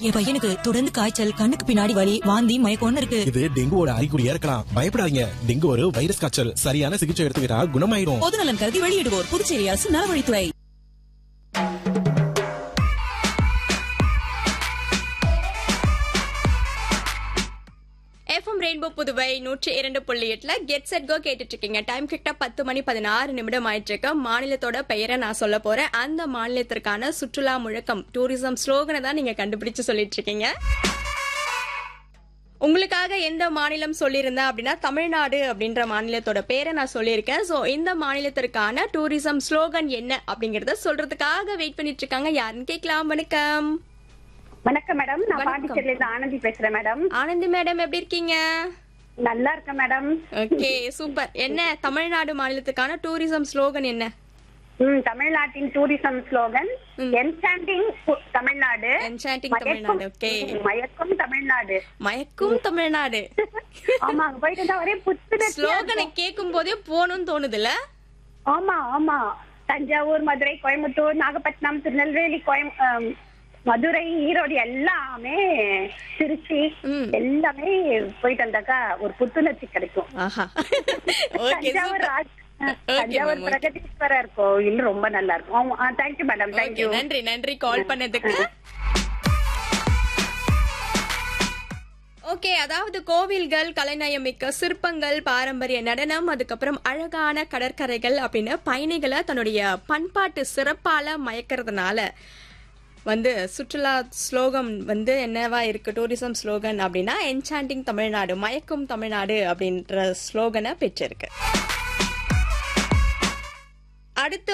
என் பையனுக்கு தொடர்ந்து காய்ச்சல் கண்ணுக்கு பின்னாடி வலி வாந்தி மயக்கம்னு இருக்கு இது டெங்குவோட அறிகுறியா இருக்கலாம் பயப்படாதீங்க டெங்கு ஒரு வைரஸ் காய்ச்சல் சரியான சிகிச்சை எடுத்துக்கிட்டா குணமாயிரும் பொதுநலன் கருதி வெளியிடுவோர் புதுச்சேரி அரசு நலவழித்துறை எஃப்எம் ரெயின்போ புதுவை நூற்றி இரண்டு புள்ளி எட்டுல கெட் செட் கோ கேட்டுட்டு இருக்கீங்க டைம் கரெக்டா பத்து மணி பதினாறு நிமிடம் ஆயிட்டு இருக்கு மாநிலத்தோட பெயரை நான் சொல்ல போறேன் அந்த மாநிலத்திற்கான சுற்றுலா முழக்கம் டூரிசம் ஸ்லோகனை தான் நீங்க கண்டுபிடிச்சு சொல்லிட்டு இருக்கீங்க உங்களுக்காக எந்த மாநிலம் சொல்லியிருந்தேன் அப்படின்னா தமிழ்நாடு அப்படின்ற மாநிலத்தோட பேரை நான் சொல்லியிருக்கேன் ஸோ இந்த மாநிலத்திற்கான டூரிசம் ஸ்லோகன் என்ன அப்படிங்கறத சொல்றதுக்காக வெயிட் பண்ணிட்டு இருக்காங்க யாருன்னு கேட்கலாம் வணக்கம் வணக்கம் மேடம் நான் வணக்கம். பாண்டிச்சேரியில இருந்து ஆனந்தி பேசுறேன் மேடம் ஆனந்தி மேடம் எப்படி இருக்கீங்க நல்லா இருக்கேன் மேடம் ஓகே சூப்பர் என்ன தமிழ்நாடு மாநிலத்துக்கான டூரிசம் ஸ்லோகன் என்ன ம் தமிழ்நாட்டின் tourism slogan enchanting Tamil Nadu enchanting மயக்கும் தமிழ்நாடு ஓகே ம், மயக்கும் தமிழ்நாடு மயக்கும் தமிழ்நாடு ஆமா அங்க போயிட்டு வந்தா ஒரே புத்துணர்ச்சியா ஸ்லோகனை இருக்கும். கேட்கும் போதே போகணும்னு தோணுதுல ஆமா ஆமா தஞ்சாவூர் மதுரை கோயம்புத்தூர் நாகப்பட்டினம் திருநெல்வேலி கோயம் ஆம், மதுரை ஈரோடு எல்லாமே திருச்சி ம். எல்லாமே போயிட்டு வந்தாக்கா ஒரு புத்துணர்ச்சி கிடைக்கும் ஆஹா okay Thanjavur Raj- Okay, Thanjavur ma'am, okay. Brihadeeswarar கோயில் ரொம்ப நல்லா இருக்கும் தேங்க்யூ மேடம் ஓகே தேங்க்யூ நன்றி நன்றி கால் பண்ணதுக்கு ஓகே அதாவது கோவில்கள் கலைநயமிக்க சிற்பங்கள் பாரம்பரிய நடனம் அதுக்கப்புறம் அழகான கடற்கரைகள் அப்படின்னு பயணிகளை தன்னுடைய பண்பாட்டு சிறப்பால மயக்கிறதுனால வந்து சுற்றுலா ஸ்லோகம் வந்து என்னவா இருக்கு டூரிசம் ஸ்லோகன் அப்படின்னா என்சாண்டிங் தமிழ்நாடு மயக்கும் தமிழ்நாடு அப்படின்ற ஸ்லோகனை பெற்றிருக்கு அடுத்து